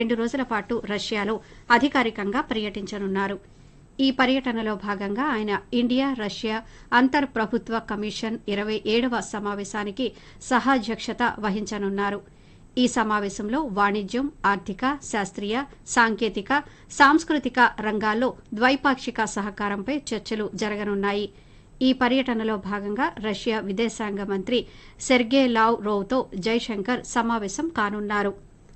రెండు రోజుల పాటు రష్యాలో అధికారికంగా పర్యటించనున్నారు ఈ పర్యటనలో భాగంగా ఆయన ఇండియా రష్యా అంతర్ ప్రభుత్వ కమిషన్ ఇరవై ఏడవ సమావేశానికి సహాధ్యక్షత వహించనున్నారు ఈ సమావేశంలో వాణిజ్యం ఆర్థిక శాస్త్రీయ సాంకేతిక సాంస్కృతిక రంగాల్లో ద్వైపాక్షిక సహకారంపై చర్చలు జరగనున్నాయి ఈ పర్యటనలో భాగంగా రష్యా విదేశాంగ మంత్రి సెర్గే లావ్ రోవ్తో జైశంకర్ సమావేశం కానున్నారు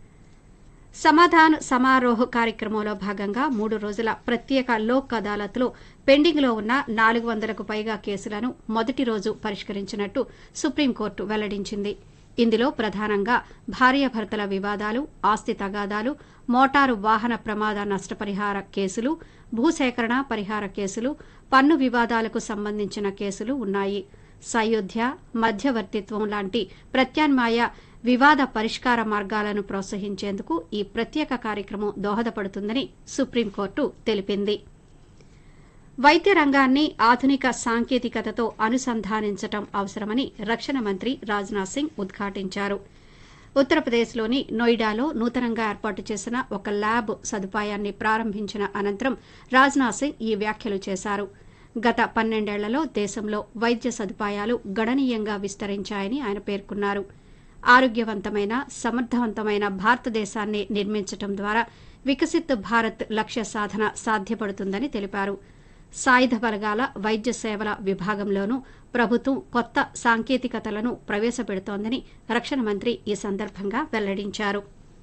సమాధాన్ సమారోహ్ కార్యక్రమంలో భాగంగా మూడు రోజుల ప్రత్యేక లోక్ అదాలత్లో పెండింగ్లో ఉన్న నాలుగు వందలకు పైగా కేసులను మొదటి రోజు పరిష్కరించినట్టు సుప్రీంకోర్టు వెల్లడించింది ఇందులో ప్రధానంగా భార్యాభర్తల వివాదాలు ఆస్తి తగాదాలు మోటారు వాహన ప్రమాద నష్టపరిహార కేసులు భూసేకరణ పరిహార కేసులు పన్ను వివాదాలకు సంబంధించిన కేసులు ఉన్నాయి సయోధ్య మధ్యవర్తిత్వం లాంటి ప్రత్యామ్నాయ వివాద పరిష్కార మార్గాలను ప్రోత్సహించేందుకు ఈ ప్రత్యేక కార్యక్రమం దోహదపడుతుందని సుప్రీంకోర్టు తెలిపింది వైద్య రంగాన్ని ఆధునిక సాంకేతికతతో అనుసంధానించడం అవసరమని రక్షణ మంత్రి రాజ్నాథ్ సింగ్ ఉద్ఘాటించారు ఉత్తరప్రదేశ్లోని నోయిడాలో నూతనంగా ఏర్పాటు చేసిన ఒక ల్యాబ్ సదుపాయాన్ని ప్రారంభించిన అనంతరం రాజ్నాథ్ సింగ్ ఈ వ్యాఖ్యలు చేశారు గత పన్నెండేళ్లలో దేశంలో వైద్య సదుపాయాలు గణనీయంగా విస్తరించాయని ఆయన పేర్కొన్నారు ఆరోగ్యవంతమైన సమర్థవంతమైన భారతదేశాన్ని నిర్మించడం ద్వారా వికసిత్ భారత్ లక్ష్య సాధన సాధ్యపడుతుందని తెలిపారు సాయుధ బలగాల వైద్య సేవల విభాగంలోనూ ప్రభుత్వం కొత్త సాంకేతికతలను ప్రవేశపెడుతోందని రక్షణ మంత్రి ఈ సందర్భంగా వెల్లడించారు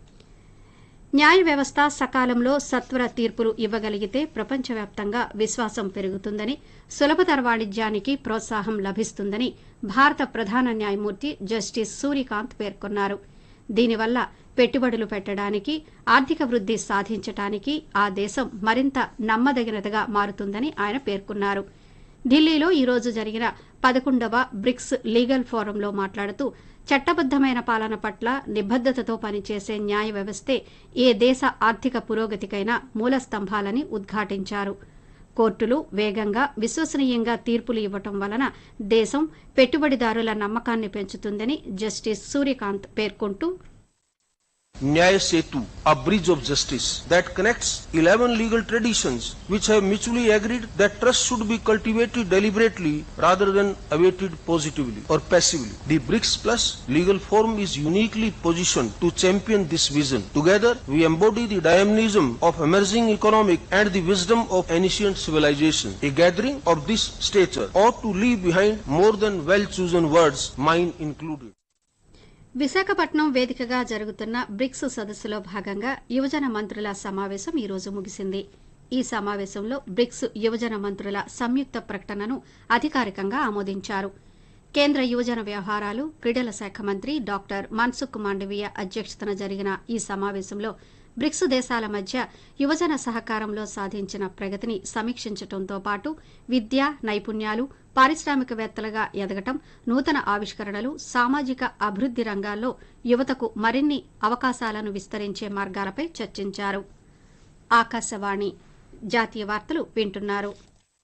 న్యాయ వ్యవస్థ సకాలంలో సత్వర తీర్పులు ఇవ్వగలిగితే ప్రపంచవ్యాప్తంగా విశ్వాసం పెరుగుతుందని సులభతర వాణిజ్యానికి ప్రోత్సాహం లభిస్తుందని భారత ప్రధాన న్యాయమూర్తి జస్టిస్ సూర్యకాంత్ పేర్కొన్నారు దీనివల్ల పెట్టుబడులు పెట్టడానికి ఆర్థిక వృద్ధి సాధించడానికి ఆ దేశం మరింత నమ్మదగినదిగా మారుతుందని ఆయన పేర్కొన్నారు ఢిల్లీలో ఈ రోజు జరిగిన పదకొండవ బ్రిక్స్ లీగల్ ఫోరంలో మాట్లాడుతూ చట్టబద్దమైన పాలన పట్ల నిబద్దతతో పనిచేసే న్యాయ వ్యవస్థే ఏ దేశ ఆర్థిక పురోగతికైనా మూల స్తంభాలని ఉద్ఘాటించారు కోర్టులు వేగంగా విశ్వసనీయంగా తీర్పులు ఇవ్వటం వలన దేశం పెట్టుబడిదారుల నమ్మకాన్ని పెంచుతుందని జస్టిస్ సూర్యకాంత్ పేర్కొంటూ Nyaya Setu, a bridge of justice that connects 11 legal traditions which have mutually agreed that trust should be cultivated deliberately rather than awaited positively or passively. The BRICS Plus legal forum is uniquely positioned to champion this vision. Together, we embody the dynamism of emerging economic and the wisdom of ancient civilization. A gathering of this stature ought to leave behind more than well-chosen words, mine included. Visakhapatnam వేదికగా జరుగుతున్న bricks సదస్సులో భాగంగా యువజన మంత్రుల సమావేశం ఈ రోజు ముగిసింది ఈ సమావేశంలో బ్రిక్స్ యువజన మంత్రుల సంయుక్త ప్రకటనను అధికారికంగా ఆమోదించారు కేంద్ర యువజన వ్యవహారాలు క్రీడల శాఖ మంత్రి డాక్టర్ మన్సుఖ్ మాండవీయ అధ్యక్షతన జరిగిన ఈ సమావేశంలో బ్రిక్స్ దేశాల మధ్య యువజన సహకారంలో సాధించిన ప్రగతిని సమీక్షించడంతో పాటు విద్య నైపుణ్యాలు పారిశ్రామికవేత్తలుగా ఎదగటం నూతన ఆవిష్కరణలు సామాజిక అభివృద్ది రంగాల్లో యువతకు మరిన్ని అవకాశాలను విస్తరించే మార్గాలపై చర్చించారు ఆకాశవాణి జాతీయ వార్తలు వింటున్నారు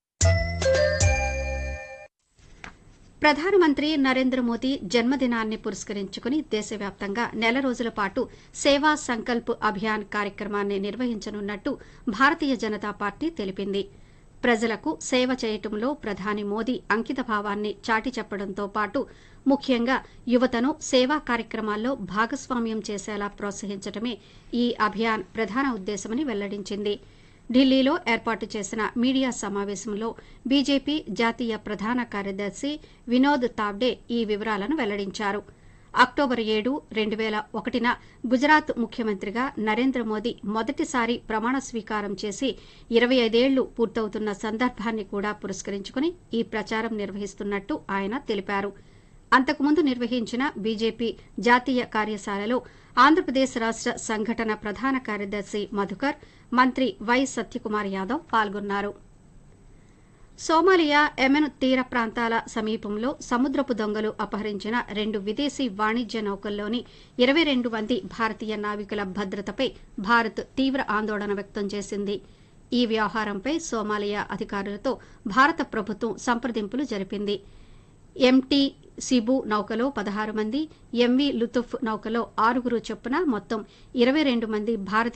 ప్రధానమంత్రి నరేంద్ర మోదీ జన్మదినాన్ని పురస్కరించుకుని దేశవ్యాప్తంగా నెల రోజుల పాటు సేవా సంకల్ప్ అభియాన్ కార్యక్రమాన్ని నిర్వహించనున్నట్టు భారతీయ జనతా పార్టీ తెలిపింది ప్రజలకు సేవ చేయటంలో ప్రధాని మోదీ అంకితభావాన్ని చాటి చెప్పడంతో పాటు ముఖ్యంగా యువతను సేవా కార్యక్రమాల్లో భాగస్వామ్యం చేసేలా ప్రోత్సహించడమే ఈ అభియాన్ ప్రధాన ఉద్దేశమని వెల్లడించింది ఢిల్లీలో ఏర్పాటు చేసిన మీడియా సమావేశంలో బీజేపీ జాతీయ ప్రధాన కార్యదర్శి వినోద్ తావ్డే ఈ వివరాలను వెల్లడించారు అక్టోబర్ ఏడు రెండు వేల ఒకటిన గుజరాత్ ముఖ్యమంత్రిగా నరేంద్ర మోదీ మొదటిసారి ప్రమాణ స్వీకారం చేసి ఇరవై ఐదేళ్లు పూర్తవుతున్న సందర్భాన్ని కూడా పురస్కరించుకుని ఈ ప్రచారం నిర్వహిస్తున్నట్టు ఆయన తెలిపారు అంతకుముందు నిర్వహించిన బీజేపీ జాతీయ కార్యశాలలో ఆంధ్రప్రదేశ్ రాష్ట సంఘటన ప్రధాన కార్యదర్శి మధుకర్ మంత్రి వై సత్యకుమార్ యాదవ్ పాల్గొన్నారు సోమాలియా ఎమెన్ తీర ప్రాంతాల సమీపంలో సముద్రపు దొంగలు అపహరించిన రెండు విదేశీ వాణిజ్య నౌకల్లోని ఇరవై రెండు మంది భారతీయ నావికుల భద్రతపై భారత్ తీవ్ర ఆందోళన వ్యక్తం చేసింది ఈ వ్యవహారంపై సోమాలియా అధికారులతో భారత ప్రభుత్వం సంప్రదింపులు జరిపింది ఎంటీ సిబు నౌకలో పదహారు మంది ఎంవి లుతుఫ్ నౌకలో ఆరుగురు చొప్పున మొత్తం ఇరవై రెండు మంది భారతీయ